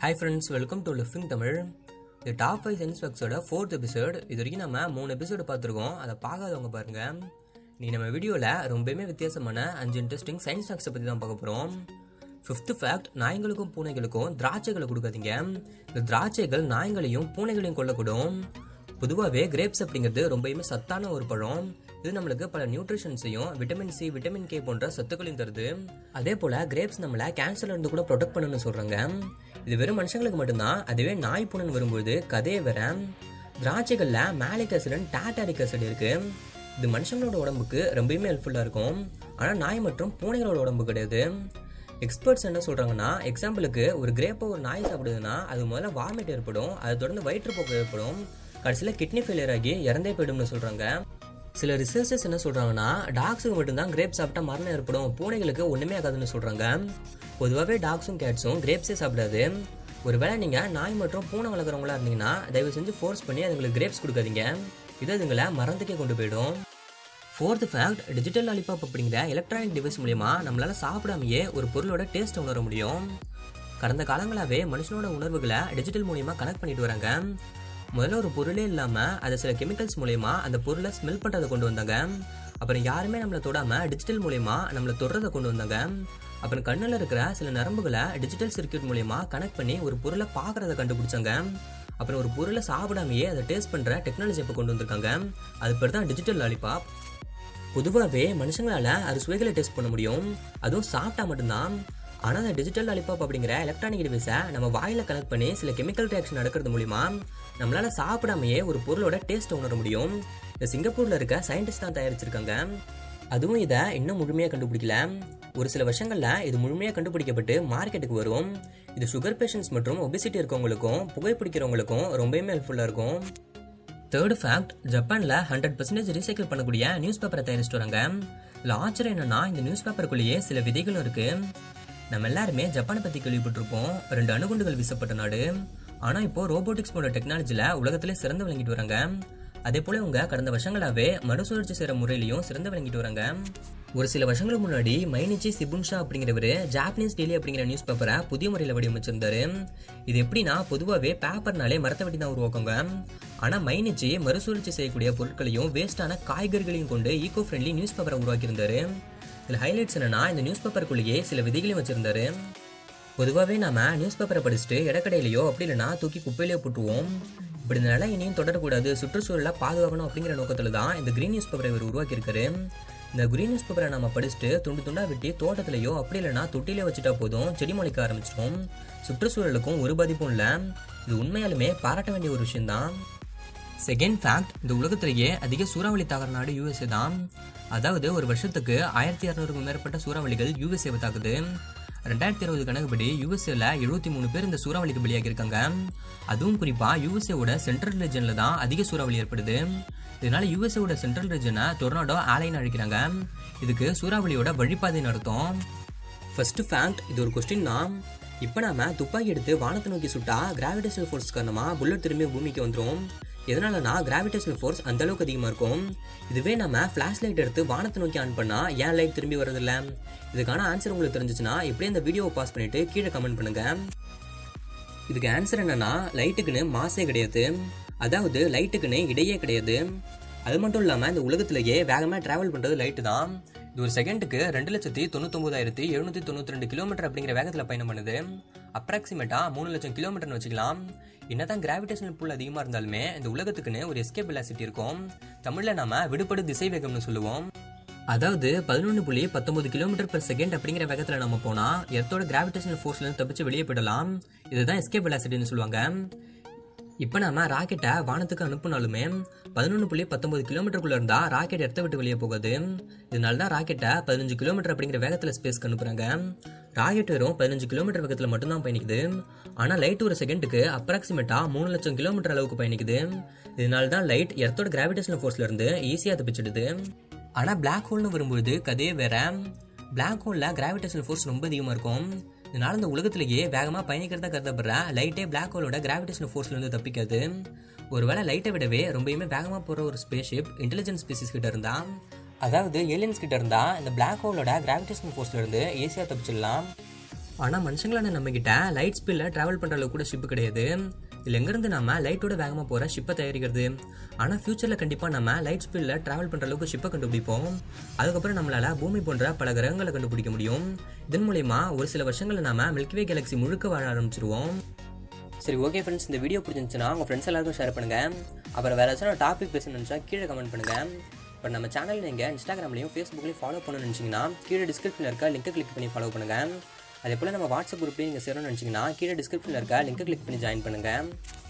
hi friends welcome to லிஃபிங் தமிழ் இது top five science ஃபேக்ஸோட ஃபோர்த் எபிசோட் இது வரைக்கும் நம்ம மூணு எபிசோடு பார்த்துருக்கோம் அதை பார்க்காதவங்க பாருங்க நீ நம்ம வீடியோவில் ரொம்பவுமே வித்தியாசமான அஞ்சு இன்ட்ரெஸ்டிங் சயின்ஸ் ஃபேக்ஸை பற்றி தான் பார்க்க போகிறோம் ஃபிஃப்த் ஃபேக்ட் நாய்களுக்கும் பூனைகளுக்கும் திராட்சைகளை கொடுக்காதீங்க இந்த திராட்சைகள் நாய்களையும் பூனைகளையும் கொல்லக்கூடும் பொதுவாகவே கிரேப்ஸ் அப்படிங்கிறது ரொம்பவுமே சத்தான ஒரு பழம் இது நம்மளுக்கு பல நியூட்ரிஷன்ஸையும் விட்டமின் சி விட்டமின் கே போன்ற சத்துக்களையும் தருது அதே போல கிரேப்ஸ் நம்மளை கேன்சர்ல இருந்து கூட ப்ரொடெக்ட் பண்ணணும்னு சொல்றாங்க இது வெறும் மனுஷங்களுக்கு மட்டும்தான் அதுவே நாய் பூனைன்னு வரும்போது கதையே வேற திராட்சைகள்ல மேலிக் ஆசிட் டாட்டாரிக் ஆசிட் இருக்கு இது மனுஷங்களோட உடம்புக்கு ரொம்பவுமே ஹெல்ப்ஃபுல்லா இருக்கும் ஆனா நாய் மற்றும் பூனைகளோட உடம்பு கிடையாது எக்ஸ்பர்ட்ஸ் என்ன சொல்றாங்கன்னா எக்ஸாம்பிளுக்கு ஒரு கிரேப்பை ஒரு நாய் சாப்பிடுதுன்னா அது முதல்ல வாமிட் ஏற்படும் அதை தொடர்ந்து வயிற்றுப்போக்கு ஏற்படும் கடைசியில் கிட்னி ஃபெயிலியர் ஆகி இறந்தே போயிடும்னு சொல்றாங்க சில ரிசர்ச்சர்ஸ் என்ன சொல்றாங்கன்னா டாக்ஸுக்கு மட்டும்தான் கிரேப் சாப்பிட்டா மரணம் ஏற்படும் பூனைகளுக்கு ஒண்ணுமே ஆகாதுன்னு சொல்றாங்க பொதுவாகவே டாக்ஸும் கேட்ஸும் கிரேப்ஸே சாப்பிடாது ஒருவேளை நீங்க நாய் மற்றும் பூனை வளர்க்குறவங்களா இருந்தீங்கன்னா தயவு செஞ்சு ஃபோர்ஸ் பண்ணி அதுங்களுக்கு கிரேப்ஸ் கொடுக்காதீங்க இது அதுங்களை மறந்துக்கே கொண்டு போயிடும் ஃபோர்த் ஃபேக்ட் டிஜிட்டல் லாலிபாப் அப்படிங்கிற எலக்ட்ரானிக் டிவைஸ் மூலியமா நம்மளால சாப்பிடாமையே ஒரு பொருளோட டேஸ்ட் உணர முடியும் கடந்த காலங்களாகவே மனுஷனோட உணர்வுகளை டிஜிட்டல் மூலியமா கனெக்ட் பண்ணிட்டு வராங்க முதல்ல ஒரு பொருளே இல்லாமல் அதை சில கெமிக்கல்ஸ் மூலயமா அந்த பொருளை ஸ்மெல் பண்ணுறதை கொண்டு வந்தாங்க அப்புறம் யாருமே நம்மளை தொடாம டிஜிட்டல் மூலயமா நம்மளை தொடுறதை கொண்டு வந்தாங்க அப்புறம் கண்ணில் இருக்கிற சில நரம்புகளை டிஜிட்டல் சர்க்கியூட் மூலயமா கனெக்ட் பண்ணி ஒரு பொருளை பார்க்கறத கண்டுபிடிச்சாங்க அப்புறம் ஒரு பொருளை சாப்பிடாமையே அதை டேஸ்ட் பண்ணுற டெக்னாலஜி இப்போ கொண்டு வந்திருக்காங்க அது பேர் தான் டிஜிட்டல் லாலிபாப் பொதுவாகவே மனுஷங்களால அது சுவைகளை டெஸ்ட் பண்ண முடியும் அதுவும் சாப்பிட்டா மட்டும்தான் ஆனால் அந்த டிஜிட்டல் லாலிபாப் அப்படிங்கிற எலக்ட்ரானிக் டிவைஸை நம்ம வாயில் கனெக்ட் பண்ணி சில கெமிக்கல் ரியாக்ஷன் நடக்கிறது மூலிமா நம்மளால சாப்பிடாமையே ஒரு பொருளோட டேஸ்ட் உணர முடியும் இந்த சிங்கப்பூர்ல இருக்க சயின்டிஸ்ட் தான் தயாரிச்சிருக்காங்க அதுவும் இதை இன்னும் முழுமையாக கண்டுபிடிக்கல ஒரு சில வருஷங்கள்ல இது முழுமையாக கண்டுபிடிக்கப்பட்டு மார்க்கெட்டுக்கு வரும் இது சுகர் பேஷண்ட்ஸ் மற்றும் ஒபிசிட்டி இருக்கவங்களுக்கும் புகைப்பிடிக்கிறவங்களுக்கும் ரொம்பவுமே ஹெல்ப்ஃபுல்லாக இருக்கும் தேர்ட் ஃபேக்ட் ஜப்பானில் ஹண்ட்ரட் பர்சன்டேஜ் ரீசைக்கிள் பண்ணக்கூடிய நியூஸ் பேப்பரை தயாரிச்சிட்டு வராங்க இதில் ஆச்சரியம் என்னன்னா இந்த நியூஸ் பேப்பருக்குள்ளேயே சில விதைகளும் இருக்கு நம்ம எல்லாருமே ஜப்பானை பற்றி கேள்விப்பட்டிருப்போம் ரெண்டு அணுகுண்டுகள் வீசப்பட்ட நாடு ஆனால் இப்போ ரோபோட்டிக்ஸ் போன்ற டெக்னாலஜியில் உலகத்திலே சிறந்து விளங்கிட்டு வராங்க அதே போல இவங்க கடந்த வருஷங்களாவே மறுசுழற்சி செய்கிற முறையிலையும் சிறந்து விளங்கிட்டு வராங்க ஒரு சில வருஷங்களுக்கு முன்னாடி மைனிச்சி சிபுன்ஷா அப்படிங்கிறவர் ஜாப்பனீஸ் டெய்லி அப்படிங்கிற நியூஸ் பேப்பரை புதிய முறையில் வடிவமைச்சிருந்தாரு இது எப்படின்னா பொதுவாகவே பேப்பர்னாலே மரத்தை வெட்டி தான் உருவாக்குங்க ஆனால் மைனிச்சி மறுசுழற்சி செய்யக்கூடிய பொருட்களையும் வேஸ்டான காய்கறிகளையும் கொண்டு ஈகோ ஃப்ரெண்ட்லி நியூஸ் பேப்பரை உருவாக்கியிருந்தாரு இதில் ஹைலைட்ஸ் என்னன்னா இந்த நியூஸ் பேப்பருக்குள்ளேயே சில விதிகளையும் வச்சிருந்தாரு பொதுவாகவே நாம நியூஸ் பேப்பரை படிச்சுட்டு இடக்கடையிலையோ அப்படி இல்லைன்னா தூக்கி குப்பையிலையோ போட்டுருவோம் இப்படி இந்த நிலை இனியும் தொடரக்கூடாது சுற்றுச்சூழலை பாதுகாக்கணும் அப்படிங்கிற நோக்கத்தில் தான் இந்த கிரீன் நியூஸ் பேப்பரை இவர் உருவாக்கியிருக்காரு இந்த கிரீன் நியூஸ் பேப்பரை நம்ம படிச்சுட்டு துண்டு துண்டா வெட்டி தோட்டத்திலையோ அப்படி இல்லைன்னா தொட்டிலே வச்சுட்டா போதும் செடி முளைக்க ஆரம்பிச்சிடும் சுற்றுச்சூழலுக்கும் ஒரு பாதிப்பும் இல்லை இது உண்மையாலுமே பாராட்ட வேண்டிய ஒரு விஷயம்தான் செகண்ட் ஃபேக்ட் இந்த உலகத்திலேயே அதிக சூறாவளி தாக்குற நாடு யூஎஸ்ஏ தான் அதாவது ஒரு வருஷத்துக்கு ஆயிரத்தி இரநூறுக்கும் மேற்பட்ட சூறாவளிகள் யூஎஸ்ஏவை தாக்குது ரெண்டாயிரத்தி இருபது கணக்குப்படி யூஎஸ்ஏல எழுபத்தி மூணு பேர் இந்த சூறாவளிக்கு பலியாகியிருக்காங்க அதுவும் குறிப்பாக யூஎஸ்ஏவோட சென்ட்ரல் ரீஜனில் தான் அதிக சூறாவளி ஏற்படுது இதனால யூஎஸ்ஏவோட சென்ட்ரல் ரீஜனை டொர்னாடோ ஆலைன்னு அழைக்கிறாங்க இதுக்கு சூறாவளியோட வழிபாதைன்னு அர்த்தம் ஃபர்ஸ்ட் ஃபேக்ட் இது ஒரு கொஸ்டின் தான் இப்போ நாம துப்பாக்கி எடுத்து வானத்தை நோக்கி சுட்டா கிராவிடேஷனல் ஃபோர்ஸ் காரணமாக புல்லட் திரும்பி பூமிக்கு வந்துடும் எதனாலனா கிராவிடேஷனல் ஃபோர்ஸ் அந்த அளவுக்கு அதிகமாக இருக்கும் இதுவே நம்ம ஃப்ளாஷ் லைட் எடுத்து வானத்தை நோக்கி ஆன் பண்ணால் ஏன் லைட் திரும்பி வரதில்ல இதுக்கான ஆன்சர் உங்களுக்கு தெரிஞ்சிச்சுன்னா இப்படியே இந்த வீடியோவை பாஸ் பண்ணிட்டு கீழே கமெண்ட் பண்ணுங்க இதுக்கு ஆன்சர் என்னன்னா லைட்டுக்குன்னு மாசே கிடையாது அதாவது லைட்டுக்குன்னு இடையே கிடையாது அது மட்டும் இல்லாமல் இந்த உலகத்திலேயே வேகமாக டிராவல் பண்ணுறது லைட்டு தான் இது ஒரு செகண்டுக்கு ரெண்டு லட்சத்தி தொண்ணூத்தொம்பதாயிரத்தி எழுநூத்தி தொண்ணூத்தி ரெண்டு கிலோமீட்டர் அப்படிங்கிற வேகத்தில் பயணம் பண்ணுது அப்ராக்சிமேட்டாக மூணு லட்சம் கிலோமீட்டர்னு வச்சுக்கலாம் என்னதான் கிராவிடேஷனல் புல் அதிகமாக இருந்தாலுமே இந்த உலகத்துக்குன்னு ஒரு எஸ்கேப் வெலாசிட்டி இருக்கும் தமிழில் நாம விடுபடு திசை வேகம்னு சொல்லுவோம் அதாவது பதினொன்று புள்ளி பத்தொன்பது கிலோமீட்டர் per செகண்ட் அப்படிங்கிற வேகத்தில் நம்ம போனால் எர்த்தோட கிராவிடேஷனல் ஃபோர்ஸ்லேருந்து தப்பிச்சு வெளியே போயிடலாம் இதுதான் எஸ்கேப் வெலாசிட்டின்னு சொல்லுவாங்க இப்போ நாம ராக்கெட்டை வானத்துக்கு அனுப்புனாலுமே பதினொன்று புள்ளி பத்தொன்பது கிலோமீட்டருக்குள்ள இருந்தா ராக்கெட் இடத்த விட்டு வெளியே போகாது இதனால தான் ராக்கெட்டை பதினஞ்சு கிலோமீட்டர் அப்படிங்கிற வேகத்தில் ஸ்பேஸ்க்கு அனுப்புறாங்க ராக்கெட் வெறும் பதினஞ்சு கிலோமீட்டர் வேகத்தில் மட்டும்தான் பயணிக்குது ஆனால் லைட் ஒரு செகண்டுக்கு அப்ராக்சிமேட்டாக மூணு லட்சம் கிலோமீட்டர் அளவுக்கு பயணிக்குது இதனால தான் லைட் எர்த்தோட கிராவிடேஷனல் ஃபோர்ஸ்ல இருந்து ஈஸியாக தப்பிச்சிடுது ஆனால் பிளாக் ஹோல்னு வரும்போது கதையே வேற பிளாக் ஹோலில் கிராவிடேஷனல் ஃபோர்ஸ் ரொம்ப அதிகமாக இருக்கும் இதனால இந்த உலகத்திலேயே வேகமாக பயணிக்கிறதா கருதப்படுற லைட்டே பிளாக் ஹோலோட கிராவிடேஷனல் ஃபோர்ஸ்லேருந்து தப்பிக்காது ஒருவேளை லைட்டை விடவே ரொம்பவுமே வேகமாக போகிற ஒரு ஸ்பேஸ்ஷிப் இன்டெலிஜென்ஸ் ஸ்பீசிஸ் கிட்ட இருந்தா அதாவது ஏலியன்ஸ் கிட்ட இருந்தா இந்த பிளாக் ஹோலோட கிராவிடேஷனல் ஃபோர்ஸ்ல இருந்து ஈஸியாக தப்பிச்சிடலாம் ஆனால் மனுஷங்களான நம்மக்கிட்ட லைட் ஸ்பீடில் ட்ராவல் பண்ணுற அளவுக்கு கூட ஷிப்பு கிடையாது இதில் எங்கேருந்து நம்ம லைட்டோட வேகமாக போகிற ஷிப்பை தயாரிக்கிறது ஆனால் ஃப்யூச்சரில் கண்டிப்பாக நம்ம லைட் ஸ்பீடில் ட்ராவல் பண்ணுற அளவுக்கு ஷிப்பை கண்டுபிடிப்போம் அதுக்கப்புறம் நம்மளால் பூமி போன்ற பல கிரகங்களை கண்டுபிடிக்க முடியும் இதன் மூலயமா ஒரு சில வருஷங்களில் நாம மில்கிவே கேலக்ஸி முழுக்க வாழ ஆரம்பிச்சிருவோம் சரி ஓகே ஃப்ரெண்ட்ஸ் இந்த வீடியோ பிடிச்சிருந்துச்சுன்னா உங்கள் ஃப்ரெண்ட்ஸ் எல்லாருக்கும் ஷேர் பண்ணுங்கள் அப்புறம் வேறு ஏதாச்சும் டாபிக் பேசணும்னு நினச்சா கீழே கமெண்ட் பண்ணுங்கள் பட் நம்ம சேனல் நீங்கள் இன்ஸ்டாகிராம்லையும் ஃபேஸ்புக்லையும் ஃபாலோ பண்ணணும்னு நினச்சிங்கன்னா கீழே டிஸ்கிரிப்ஷனில் இருக்க லிங்க்கை கிளிக் பண்ணி ஃபாலோ பண்ணுங்கள் அதே போல் நம்ம வாட்ஸ்அப் குரூப்லேயும் நீங்கள் சேரணும்னு நினச்சிங்கன்னா கீழே டிஸ்கிரிப்ஷனில் இருக்க லிங்க்கை கிளிக் பண்ணி ஜாயின் பண்ணுங்கள்